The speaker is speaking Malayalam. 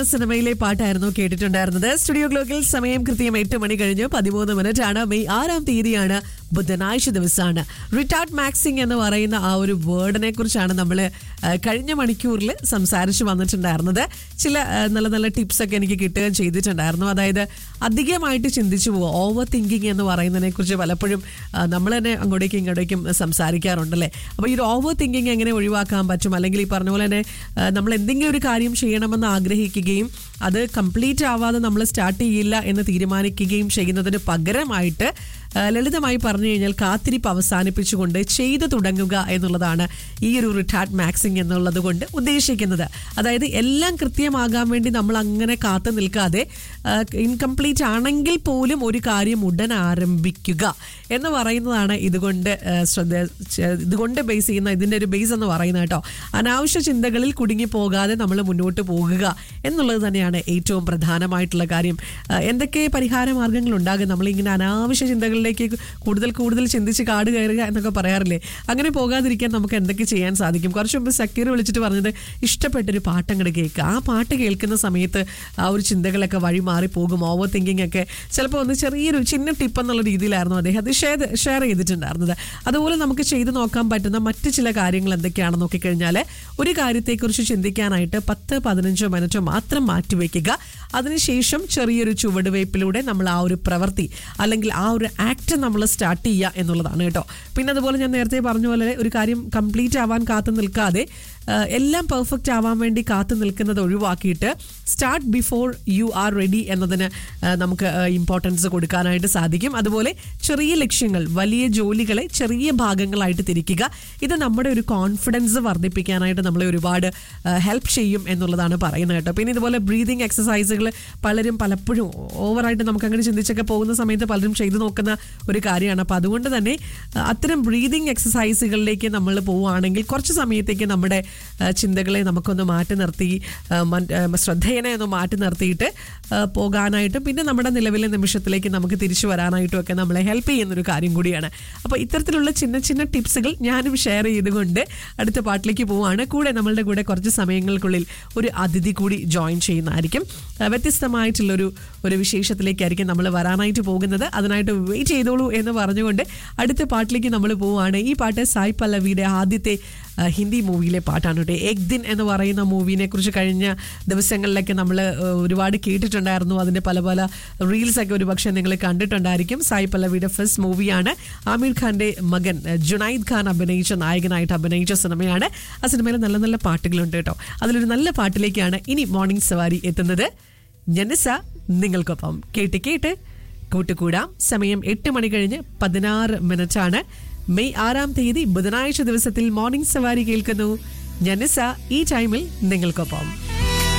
സിനിമയിലെ പാട്ടായിരുന്നു കേട്ടിട്ടുണ്ടായിരുന്നത് സ്റ്റുഡിയോ ഗ്ലോക്കിൽ സമയം കൃത്യം എട്ട് മണി കഴിഞ്ഞ് പതിമൂന്ന് മിനിറ്റ് ആണ് മെയ് ആറാം തീയതിയാണ് ബുധനാഴ്ച ദിവസമാണ് റിട്ടാർഡ് മാക്സിംഗ് എന്ന് പറയുന്ന ആ ഒരു വേർഡിനെ കുറിച്ചാണ് നമ്മൾ കഴിഞ്ഞ മണിക്കൂറിൽ സംസാരിച്ച് വന്നിട്ടുണ്ടായിരുന്നത് ചില ആ, നല്ല നല്ല ടിപ്സ് ഒക്കെ എനിക്ക് കിട്ടുകയും ചെയ്തിട്ടുണ്ടായിരുന്നു അതായത് അധികമായിട്ട് ചിന്തിച്ചു പോകുക ഓവർ തിങ്കിങ് എന്ന് പറയുന്നതിനെ കുറിച്ച് പലപ്പോഴും നമ്മൾ തന്നെ അങ്ങോട്ടേക്കും ഇങ്ങോട്ടേക്കും സംസാരിക്കാറുണ്ടല്ലേ അപ്പോൾ ഈ ഒരു ഓവർ തിങ്കിങ് എങ്ങനെ ഒഴിവാക്കാൻ പറ്റും അല്ലെങ്കിൽ ഈ പറഞ്ഞ പോലെ തന്നെ ആ, നമ്മൾ എന്തെങ്കിലും ഒരു കാര്യം ചെയ്യണമെന്ന് ആഗ്രഹിക്കുകയും അത് കംപ്ലീറ്റ് ആവാതെ നമ്മൾ സ്റ്റാർട്ട് ചെയ്യില്ല എന്ന് തീരുമാനിക്കുകയും ചെയ്യുന്നതിന് പകരമായിട്ട് ആ, ലളിതമായി പറഞ്ഞു കഴിഞ്ഞാൽ കാത്തിരിപ്പ് അവസാനിപ്പിച്ചുകൊണ്ട് ചെയ്തു തുടങ്ങുക എന്നുള്ളതാണ് ഈ ഒരു റിട്ടാർഡ് മാക്സിങ് എന്നുള്ളത് കൊണ്ട് ഉദ്ദേശിക്കുന്നത് അതായത് എല്ലാം കൃത്യമാകാൻ വേണ്ടി നമ്മൾ അങ്ങനെ കാത്തു നിൽക്കാതെ ഇൻകംപ്ലീറ്റ് ആണെങ്കിൽ പോലും ഒരു കാര്യം ഉടൻ ആരംഭിക്കുക എന്ന് പറയുന്നതാണ് ഇതുകൊണ്ട് ആ, ശ്രദ്ധ ച- ഇതുകൊണ്ട് ബേസ് ചെയ്യുന്ന ഇതിൻ്റെ ഒരു ബേസ് എന്ന് പറയുന്നത് കേട്ടോ അനാവശ്യ ചിന്തകളിൽ കുടുങ്ങി പോകാതെ നമ്മൾ മുന്നോട്ട് പോകുക എന്നുള്ളത് തന്നെയാണ് ഏറ്റവും പ്രധാനമായിട്ടുള്ള കാര്യം ആ, എന്തൊക്കെ പരിഹാര മാർഗങ്ങൾ ഉണ്ടാകും നമ്മളിങ്ങനെ അനാവശ്യ ചിന്തകളിലേക്ക് കൂടുതൽ കൂടുതൽ ചിന്തിച്ച് കാട് കയറുക എന്നൊക്കെ പറയാറില്ലേ അങ്ങനെ പോകാതിരിക്കാൻ നമുക്ക് എന്തൊക്കെ ചെയ്യാൻ സാധിക്കും കുറച്ച് മുമ്പ് സക്കീർ വിളിച്ചിട്ട് പറഞ്ഞത് ഇഷ്ടപ്പെട്ടൊരു പാട്ട് അങ്ങോട്ട് കേൾക്കുക ആ പാട്ട് കേൾക്കുന്ന സമയത്ത് ആ ഒരു ചിന്തകളൊക്കെ വഴി മാറി പോകും ഓവർ തിങ്കിങ് ഒക്കെ ചിലപ്പോൾ ഒന്ന് ചെറിയൊരു ചിന്ന ടിപ്പ് എന്നുള്ള രീതിയിലായിരുന്നു അദ്ദേഹം അത് ഷെയർ ഷെയർ ചെയ്തിട്ടുണ്ടായിരുന്നത് അതുപോലെ നമുക്ക് ചെയ്തു നോക്കാൻ പറ്റുന്ന മറ്റ് ചില കാര്യങ്ങൾ എന്തൊക്കെയാണെന്ന് നോക്കിക്കഴിഞ്ഞാൽ ഒരു കാര്യത്തെക്കുറിച്ച് ചിന്തിക്കാനായിട്ട് പത്ത് പതിനഞ്ചോ മിനിറ്റോ മാത്രം മാറ്റിവെക്കുക അതിനുശേഷം ചെറിയൊരു ചുവടുവയ്പ്പിലൂടെ നമ്മൾ ആ ഒരു പ്രവൃത്തി അല്ലെങ്കിൽ ആ ഒരു ആക്ട് നമ്മൾ സ്റ്റാർട്ട് ചെയ്യുക എന്നുള്ളതാണ് കേട്ടോ പിന്നെ അതുപോലെ ഞാൻ നേരത്തെ പറഞ്ഞ പോലെ ഒരു കാര്യം കംപ്ലീറ്റ് ആവാൻ കാത്തു നിൽക്കാതെ ആ, എല്ലാം പെർഫെക്റ്റ് ആവാൻ വേണ്ടി കാത്തു നിൽക്കുന്നത് ഒഴിവാക്കിയിട്ട് start before you are ready എന്നതിന് ആ, നമുക്ക് ഇമ്പോർട്ടൻസ് കൊടുക്കാനായിട്ട് സാധിക്കും അതുപോലെ ചെറിയ ലക്ഷ്യങ്ങൾ വലിയ ജോലികളെ ചെറിയ ഭാഗങ്ങളായിട്ട് തിരിക്കുക ഇത് നമ്മുടെ ഒരു കോൺഫിഡൻസ് വർദ്ധിപ്പിക്കാനായിട്ട് നമ്മളെ ഒരുപാട് ഹെൽപ്പ് ചെയ്യും എന്നുള്ളതാണ് പറയുന്നത് കേട്ടോ പിന്നെ ഇതുപോലെ ബ്രീതിങ് എക്സസൈസുകൾ പലരും പലപ്പോഴും ഓവറായിട്ട് നമുക്ക് അങ്ങനെ ചിന്തിച്ചൊക്കെ പോകുന്ന സമയത്ത് പലരും ചെയ്തു നോക്കുന്ന ഒരു കാര്യമാണ് അപ്പോൾ അതുകൊണ്ട് തന്നെ ആ, അത്തരം ബ്രീതിങ് എക്സസൈസുകളിലേക്ക് നമ്മൾ പോവുകയാണെങ്കിൽ കുറച്ച് സമയത്തേക്ക് നമ്മുടെ ആ, ചിന്തകളെ നമുക്കൊന്ന് മാറ്റി നിർത്തി ആ, മൻ- ആ, ശ്രദ്ധേയനെ ഒന്ന് മാറ്റി നിർത്തിയിട്ട് ആ, പോകാനായിട്ടും പിന്നെ നമ്മുടെ നിലവിലെ നിമിഷത്തിലേക്ക് നമുക്ക് തിരിച്ചു വരാനായിട്ടും ഒക്കെ നമ്മളെ ഹെൽപ്പ് ചെയ്യുന്ന ഒരു കാര്യം കൂടിയാണ് അപ്പോൾ ഇത്തരത്തിലുള്ള ചിന്ന ചിന്ന ടിപ്സുകൾ ഞാനും ഷെയർ ചെയ്തുകൊണ്ട് അടുത്ത പാട്ടിലേക്ക് പോവുകയാണ് കൂടെ നമ്മളുടെ കൂടെ കുറച്ച് സമയങ്ങൾക്കുള്ളിൽ ഒരു അതിഥി കൂടി ജോയിൻ ചെയ്യുന്നതായിരിക്കും ആ, വ്യത്യസ്തമായിട്ടുള്ളൊരു ഒരു വിശേഷത്തിലേക്കായിരിക്കും നമ്മൾ വരാനായിട്ട് പോകുന്നത് അതിനായിട്ട് വെയിറ്റ് ചെയ്തോളൂ എന്ന് പറഞ്ഞുകൊണ്ട് അടുത്ത പാട്ടിലേക്ക് നമ്മൾ പോവുകയാണ് ഈ പാട്ട് സായ് പല്ലവിയുടെ ആദ്യത്തെ ആ, ഹിന്ദി മൂവിയിലെ പാട്ടാണ് കേട്ടോ എക് ദിൻ എന്ന് പറയുന്ന മൂവിനെ കുറിച്ച് കഴിഞ്ഞ ദിവസങ്ങളിലൊക്കെ നമ്മൾ ഒരുപാട് കേട്ടിട്ടുണ്ടായിരുന്നു അതിൻ്റെ പല പല റീൽസ് ഒക്കെ ഒരു പക്ഷേ നിങ്ങൾ കണ്ടിട്ടുണ്ടായിരിക്കും സായ് പല്ലവിയുടെ ഫസ്റ്റ് മൂവിയാണ് ആമിർ ഖാന്റെ മകൻ ആ, ജുനൈദ് ഖാൻ അഭിനയിച്ച നായകനായിട്ട് അഭിനയിച്ച സിനിമയാണ് ആ സിനിമയിൽ നല്ല നല്ല പാട്ടുകളുണ്ട് കേട്ടോ അതിലൊരു നല്ല പാട്ടിലേക്കാണ് ഇനി മോർണിംഗ് സവാരി എത്തുന്നത് ജനസ നിങ്ങൾക്കൊപ്പം കേട്ട് കേട്ട് കൂട്ടുകൂടാം സമയം എട്ട് മണി കഴിഞ്ഞ് പതിനാറ് മിനിറ്റ് ആണ് മെയ് ആറാം തീയതി ബുധനാഴ്ച ദിവസത്തിൽ മോർണിംഗ് സവാരി കേൾക്കുന്നു ജനസ ഈ ടൈമിൽ നിങ്ങൾക്കൊപ്പം